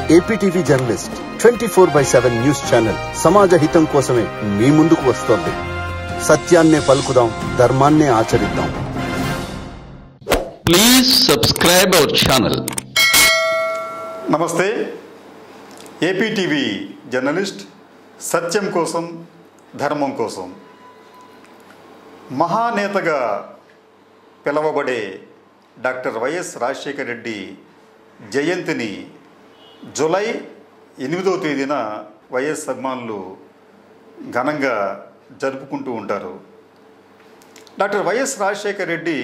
APTV journalist twenty four by seven news channel సమాజ హితం కోసమే మీ ముందుకు వస్తోంది సత్యాన్నే పలుకుదాం ధర్మాన్నే ఆచరిద్దాం Please subscribe our channel. నమస్తే ఏపీటీవీ జర్నలిస్ట్ సత్యం కోసం ధర్మం కోసం మహానేతగా పిలవబడే డాక్టర్ వైఎస్ రాజశేఖర రెడ్డి జయంతిని జూలై ఎనిమిదవ తేదీన వైఎస్ అభిమానులు ఘనంగా జరుపుకుంటూ ఉంటారు డాక్టర్ వైఎస్ రాజశేఖర రెడ్డి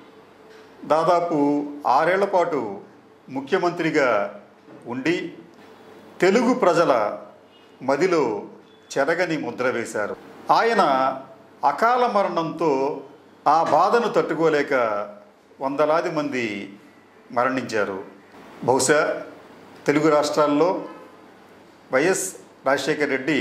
దాదాపు ఆరేళ్ల పాటు ముఖ్యమంత్రిగా ఉండి తెలుగు ప్రజల మదిలో చెరగని ముద్ర వేశారు ఆయన అకాల మరణంతో ఆ బాధను తట్టుకోలేక వందలాది మంది మరణించారు బహుశా తెలుగు రాష్ట్రాల్లో వైఎస్ రాజశేఖర రెడ్డి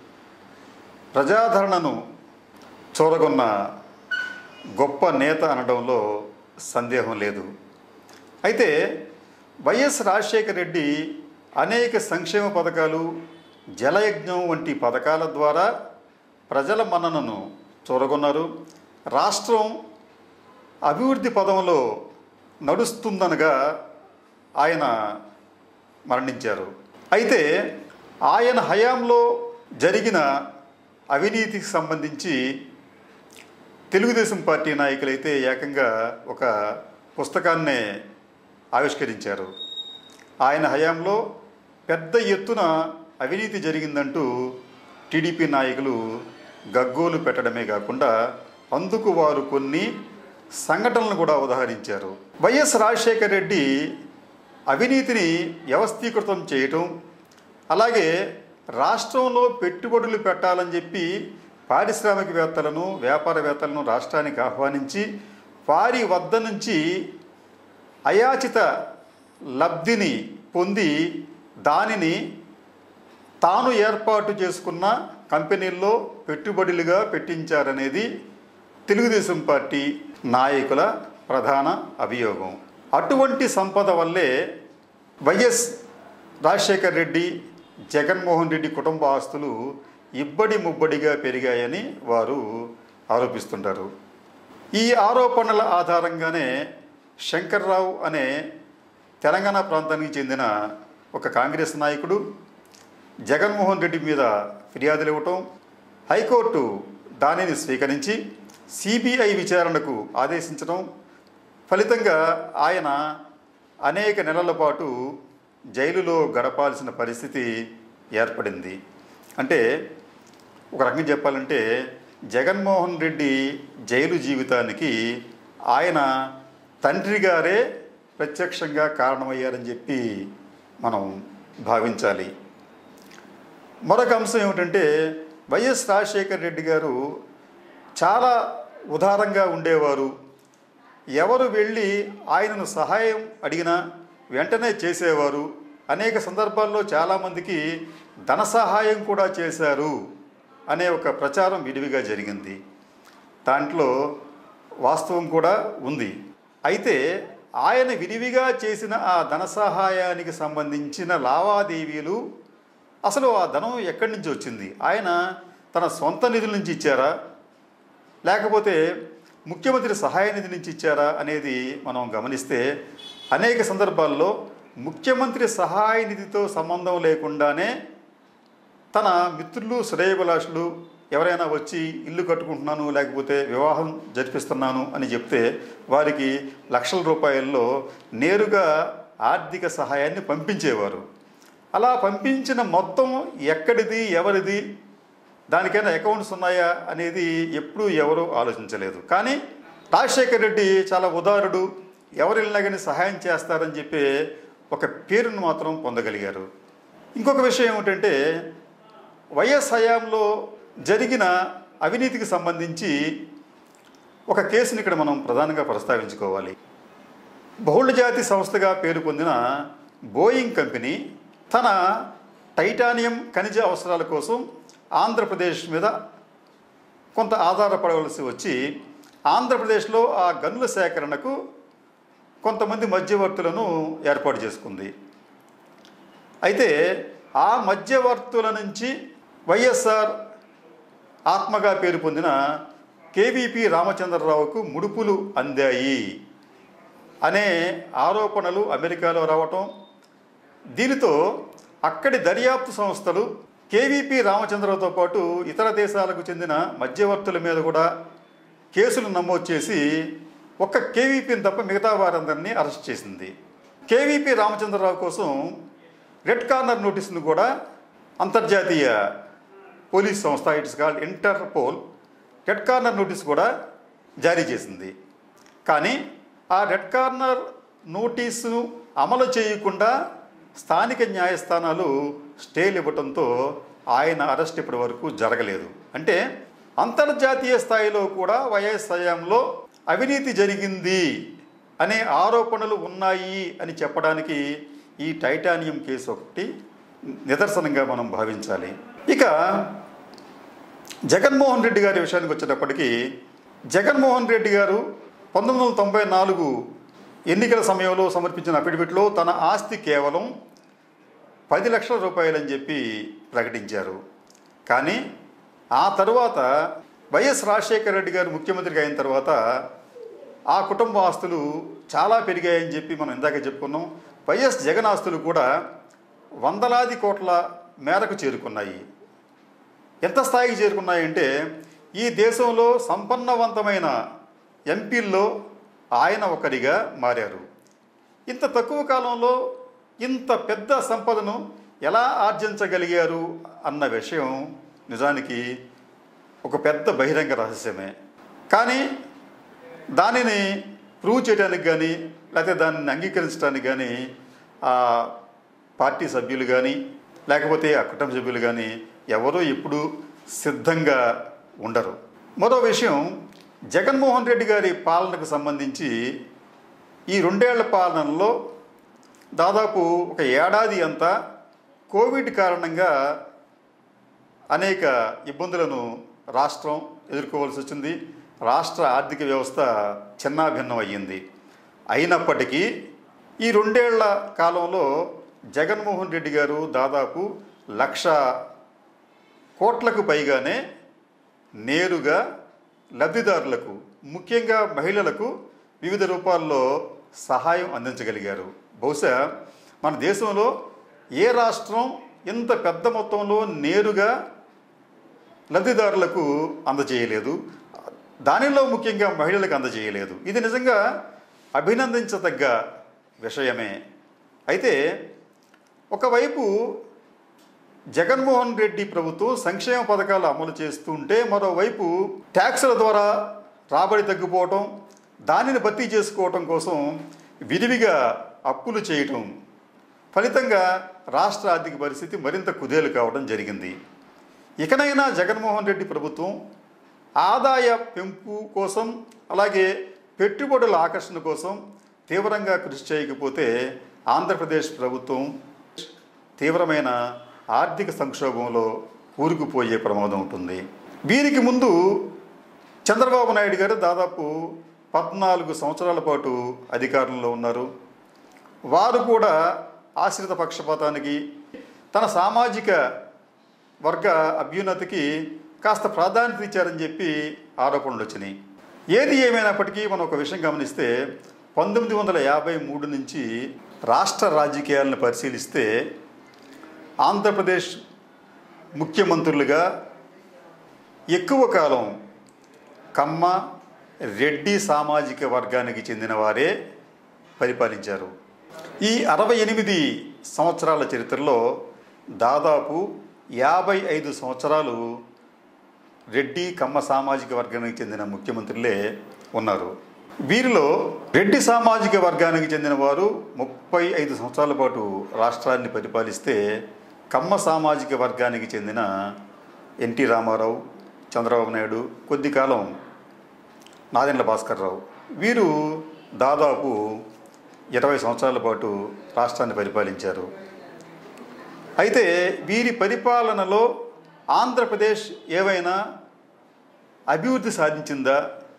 ప్రజాదరణను చూరగొన్న గొప్ప నేత అనడంలో సందేహం లేదు అయితే వైఎస్ రాజశేఖర రెడ్డి అనేక సంక్షేమ పథకాలు జలయజ్ఞం వంటి పథకాల ద్వారా ప్రజల మన్ననను చూరగొన్నారు రాష్ట్రం అభివృద్ధి పదంలో నడుస్తుందనగా ఆయన మరణించారు అయితే ఆయన హయాంలో జరిగిన అవినీతికి సంబంధించి తెలుగుదేశం పార్టీ నాయకులైతే ఏకంగా ఒక పుస్తకాన్నే ఆవిష్కరించారు ఆయన హయాంలో పెద్ద ఎత్తున అవినీతి జరిగిందంటూ టీడీపీ నాయకులు గగ్గోలు పెట్టడమే కాకుండా అందుకు వారు కొన్ని సంఘటనలు కూడా ఉదాహరించారు వైఎస్ రాజశేఖర రెడ్డి అవినీతిని వ్యవస్థీకృతం చేయటం అలాగే రాష్ట్రంలో పెట్టుబడులు పెట్టాలని చెప్పి పారిశ్రామికవేత్తలను వ్యాపారవేత్తలను రాష్ట్రానికి ఆహ్వానించి వారి వద్ద నుంచి అయాచిత లబ్ధిని పొంది దానిని తాను ఏర్పాటు చేసుకున్న కంపెనీల్లో పెట్టుబడులుగా పెట్టించారనేది తెలుగుదేశం పార్టీ నాయకుల ప్రధాన అభియోగం అటువంటి సంపద వల్లే వైఎస్ రాజశేఖర్ రెడ్డి జగన్మోహన్ రెడ్డి కుటుంబ ఆస్తులు ఇబ్బడి ముబ్బడిగా పెరిగాయని వారు ఆరోపిస్తుంటారు ఈ ఆరోపణల ఆధారంగానే శంకర్రావు అనే తెలంగాణ ప్రాంతానికి చెందిన ఒక కాంగ్రెస్ నాయకుడు జగన్మోహన్ రెడ్డి మీద ఫిర్యాదులు ఇవ్వటం హైకోర్టు దానిని స్వీకరించి సిబిఐ విచారణకు ఆదేశించడం ఫలితంగా ఆయన అనేక నెలల పాటు జైలులో గడపాల్సిన పరిస్థితి ఏర్పడింది అంటే ఒక రకంగా చెప్పాలంటే జగన్మోహన్ రెడ్డి జైలు జీవితానికి ఆయన తండ్రి గారే ప్రత్యక్షంగా కారణమయ్యారని చెప్పి మనం భావించాలి మరొక అంశం ఏమిటంటే వైఎస్ రాజశేఖర్ రెడ్డి గారు చాలా ఉదారంగా ఉండేవారు ఎవరు వెళ్ళి ఆయనను సహాయం అడిగినా వెంటనే చేసేవారు అనేక సందర్భాల్లో చాలామందికి ధన సహాయం కూడా చేశారు అనే ఒక ప్రచారం విడివిగా జరిగింది దాంట్లో వాస్తవం కూడా ఉంది అయితే ఆయన విరివిగా చేసిన ఆ ధన సహాయానికి సంబంధించిన లావాదేవీలు అసలు ఆ ధనం ఎక్కడి నుంచి వచ్చింది ఆయన తన సొంత నిధుల నుంచి ఇచ్చారా లేకపోతే ముఖ్యమంత్రి సహాయ నిధి నుంచి ఇచ్చారా అనేది మనం గమనిస్తే అనేక సందర్భాల్లో ముఖ్యమంత్రి సహాయ నిధితో సంబంధం లేకుండానే తన మిత్రులు శ్రేయభిలాషులు ఎవరైనా వచ్చి ఇల్లు కట్టుకుంటున్నాను లేకపోతే వివాహం జరిపిస్తున్నాను అని చెప్తే వారికి లక్షల రూపాయల్లో నేరుగా ఆర్థిక సహాయాన్ని పంపించేవారు అలా పంపించిన మొత్తం ఎక్కడిది ఎవరిది దానికైనా అకౌంట్స్ ఉన్నాయా అనేది ఎప్పుడూ ఎవరూ ఆలోచించలేదు కానీ రాజశేఖర్ రెడ్డి చాలా ఉదారుడు ఎవరు వెళ్ళినా కానీ సహాయం చేస్తారని చెప్పి ఒక పేరును మాత్రం పొందగలిగారు ఇంకొక విషయం ఏమిటంటే వైఎస్ హయాంలో జరిగిన అవినీతికి సంబంధించి ఒక కేసుని ఇక్కడ మనం ప్రధానంగా ప్రస్తావించుకోవాలి బహుళజాతి సంస్థగా పేరు పొందిన బోయింగ్ కంపెనీ తన టైటానియం ఖనిజ అవసరాల కోసం ఆంధ్రప్రదేశ్ మీద కొంత ఆధారపడవలసి వచ్చి ఆంధ్రప్రదేశ్లో ఆ గనుల సేకరణకు కొంతమంది మధ్యవర్తులను ఏర్పాటు చేసుకుంది అయితే ఆ మధ్యవర్తుల నుంచి వైఎస్ఆర్ ఆత్మగా పేరు పొందిన కేవీపీ రామచంద్రరావుకు ముడుపులు అందాయి అనే ఆరోపణలు అమెరికాలో రావటం దీనితో అక్కడి దర్యాప్తు సంస్థలు కేవీపీ రామచంద్రరావుతో పాటు ఇతర దేశాలకు చెందిన మధ్యవర్తుల మీద కూడా కేసులు నమోదు చేసి ఒక్క కేవీపీని తప్ప మిగతా వారందరినీ అరెస్ట్ చేసింది కేవీపీ రామచంద్రరావు కోసం రెడ్ కార్నర్ నోటీసును కూడా అంతర్జాతీయ పోలీస్ సంస్థ it's called Interpol red corner notice కూడా జారీ చేసింది కానీ ఆ రెడ్ కార్నర్ నోటీసును అమలు చేయకుండా స్థానిక న్యాయస్థానాలు స్టేలు ఇవ్వడంతో ఆయన అరెస్ట్ ఇప్పటి వరకు జరగలేదు అంటే అంతర్జాతీయ స్థాయిలో కూడా వైఎస్ హయాంలో అవినీతి జరిగింది అనే ఆరోపణలు ఉన్నాయి అని చెప్పడానికి ఈ టైటానియం కేసు ఒకటి నిదర్శనంగా మనం భావించాలి ఇక జగన్మోహన్ రెడ్డి గారి విషయానికి వచ్చేటప్పటికి జగన్మోహన్ రెడ్డి గారు పంతొమ్మిది వందల తొంభై నాలుగు ఎన్నికల సమయంలో సమర్పించిన అఫిడవిట్లో తన ఆస్తి కేవలం పది లక్షల రూపాయలని చెప్పి ప్రకటించారు కానీ ఆ తరువాత వైఎస్ రాజశేఖర రెడ్డి గారు ముఖ్యమంత్రిగా అయిన తర్వాత ఆ కుటుంబ ఆస్తులు చాలా పెరిగాయని చెప్పి మనం ఇందాక చెప్పుకున్నాం వైఎస్ జగన్ ఆస్తులు కూడా వందలాది కోట్ల మేరకు చేరుకున్నాయి ఎంత స్థాయికి చేరుకున్నాయంటే ఈ దేశంలో సంపన్నవంతమైన ఎంపీల్లో ఆయన ఒకరిగా మారారు ఇంత తక్కువ కాలంలో ఇంత పెద్ద సంపదను ఎలా ఆర్జించగలిగారు అన్న విషయం నిజానికి ఒక పెద్ద బహిరంగ రహస్యమే కానీ దానిని ప్రూవ్ చేయడానికి కానీ లేకపోతే దానిని అంగీకరించడానికి కానీ ఆ పార్టీ సభ్యులు కానీ లేకపోతే ఆ కుటుంబ సభ్యులు కానీ ఎవరూ ఎప్పుడు సిద్ధంగా ఉండరు మరో విషయం జగన్మోహన్ రెడ్డి గారి పాలనకు సంబంధించి ఈ రెండేళ్ల పాలనలో దాదాపు ఒక ఏడాది అంతా కోవిడ్ కారణంగా అనేక ఇబ్బందులను రాష్ట్రం ఎదుర్కోవాల్సి వచ్చింది రాష్ట్ర ఆర్థిక వ్యవస్థ చిన్నాభిన్నం అయ్యింది అయినప్పటికీ ఈ రెండేళ్ల కాలంలో జగన్మోహన్ రెడ్డి గారు దాదాపు లక్ష కోట్లకు పైగానే నేరుగా లబ్ధిదారులకు ముఖ్యంగా మహిళలకు వివిధ రూపాల్లో సహాయం అందించగలిగారు బహుశా మన దేశంలో ఏ రాష్ట్రం ఇంత పెద్ద మొత్తంలో నేరుగా లబ్ధిదారులకు అందజేయలేదు దానిలో ముఖ్యంగా మహిళలకు అందజేయలేదు ఇది నిజంగా అభినందించదగ్గ విషయమే అయితే ఒకవైపు జగన్మోహన్ రెడ్డి ప్రభుత్వం సంక్షేమ పథకాలు అమలు చేస్తుంటే మరోవైపు ట్యాక్సుల ద్వారా రాబడి తగ్గిపోవటం దానిని భర్తీ చేసుకోవటం కోసం విరివిగా అప్పులు చేయటం ఫలితంగా రాష్ట్ర ఆర్థిక పరిస్థితి మరింత కుదేలు కావడం జరిగింది ఇకనైనా జగన్మోహన్ రెడ్డి ప్రభుత్వం ఆదాయ పెంపు కోసం అలాగే పెట్టుబడుల ఆకర్షణ కోసం తీవ్రంగా కృషి చేయకపోతే ఆంధ్రప్రదేశ్ ప్రభుత్వం తీవ్రమైన ఆర్థిక సంక్షోభంలో కూరుకుపోయే ప్రమాదం ఉంటుంది వీరికి ముందు చంద్రబాబు నాయుడు గారు దాదాపు పద్నాలుగు సంవత్సరాల పాటు అధికారంలో ఉన్నారు వారు కూడా ఆశ్రిత పక్షపాతానికి తన సామాజిక వర్గ అభ్యున్నతికి కాస్త ప్రాధాన్యత ఇచ్చారని చెప్పి ఆరోపణలు వచ్చినాయి ఏది ఏమైనప్పటికీ మనం ఒక విషయం గమనిస్తే పంతొమ్మిది వందల యాభై మూడు నుంచి రాష్ట్ర రాజకీయాలను పరిశీలిస్తే ఆంధ్రప్రదేశ్ ముఖ్యమంత్రులుగా ఎక్కువ కాలం కమ్మ రెడ్డి సామాజిక వర్గానికి చెందిన వారే పరిపాలించారు ఈ అరవై ఎనిమిది సంవత్సరాల చరిత్రలో దాదాపు యాభై ఐదు సంవత్సరాలు రెడ్డి కమ్మ సామాజిక వర్గానికి చెందిన ముఖ్యమంత్రులే ఉన్నారు వీరిలో రెడ్డి సామాజిక వర్గానికి చెందిన వారు ముప్పై ఐదు సంవత్సరాల పాటు రాష్ట్రాన్ని పరిపాలిస్తే కమ్మ సామాజిక వర్గానికి చెందిన ఎన్టీ రామారావు చంద్రబాబు నాయుడు కొద్ది కాలం నాదెండ్ల భాస్కర్ రావు వీరు దాదాపు ఇరవై సంవత్సరాల పాటు రాష్ట్రాన్ని పరిపాలించారు అయితే వీరి పరిపాలనలో ఆంధ్రప్రదేశ్ ఏవైనా అభివృద్ధి సాధించిందా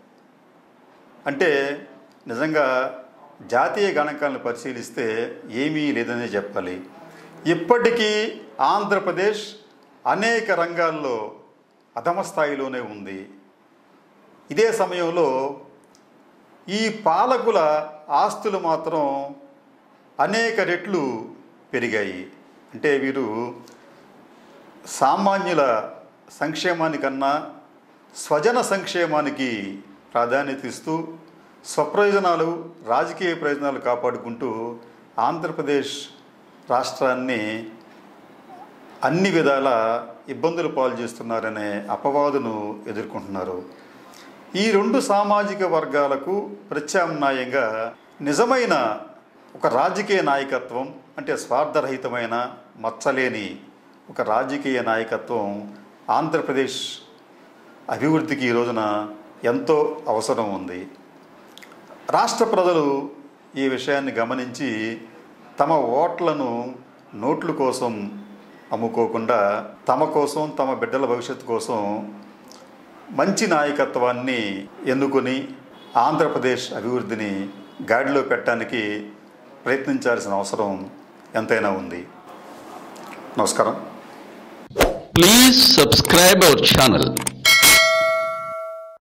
అంటే నిజంగా జాతీయ గణాంకాలను పరిశీలిస్తే ఏమీ లేదనే చెప్పాలి ఇప్పటికీ ఆంధ్రప్రదేశ్ అనేక రంగాల్లో అధమ స్థాయిలోనే ఉంది ఇదే సమయంలో ఈ పాలకుల ఆస్తులు మాత్రం అనేక రెట్లు పెరిగాయి అంటే వీరు సామాన్యుల సంక్షేమానికన్నా స్వజన సంక్షేమానికి ప్రాధాన్యత ఇస్తూ స్వప్రయోజనాలు రాజకీయ ప్రయోజనాలు కాపాడుకుంటూ ఆంధ్రప్రదేశ్ రాష్ట్రాన్ని అన్ని విధాల ఇబ్బందులు పాలు చేస్తున్నారనే అపవాదును ఎదుర్కొంటున్నారు ఈ రెండు సామాజిక వర్గాలకు ప్రత్యామ్నాయంగా నిజమైన ఒక రాజకీయ నాయకత్వం అంటే స్వార్థరహితమైన మచ్చలేని ఒక రాజకీయ నాయకత్వం ఆంధ్రప్రదేశ్ అభివృద్ధికి ఈ రోజున ఎంతో అవసరం ఉంది రాష్ట్ర ప్రజలు ఈ విషయాన్ని గమనించి తమ ఓట్లను నోట్ల కోసం అమ్ముకోకుండా తమ కోసం తమ బిడ్డల భవిష్యత్తు కోసం మంచి నాయకత్వాన్ని ఎన్నుకొని ఆంధ్రప్రదేశ్ అభివృద్ధిని గాడిలో పెట్టడానికి ప్రయత్నించాల్సిన అవసరం ఎంతైనా ఉంది నమస్కారం Please subscribe our channel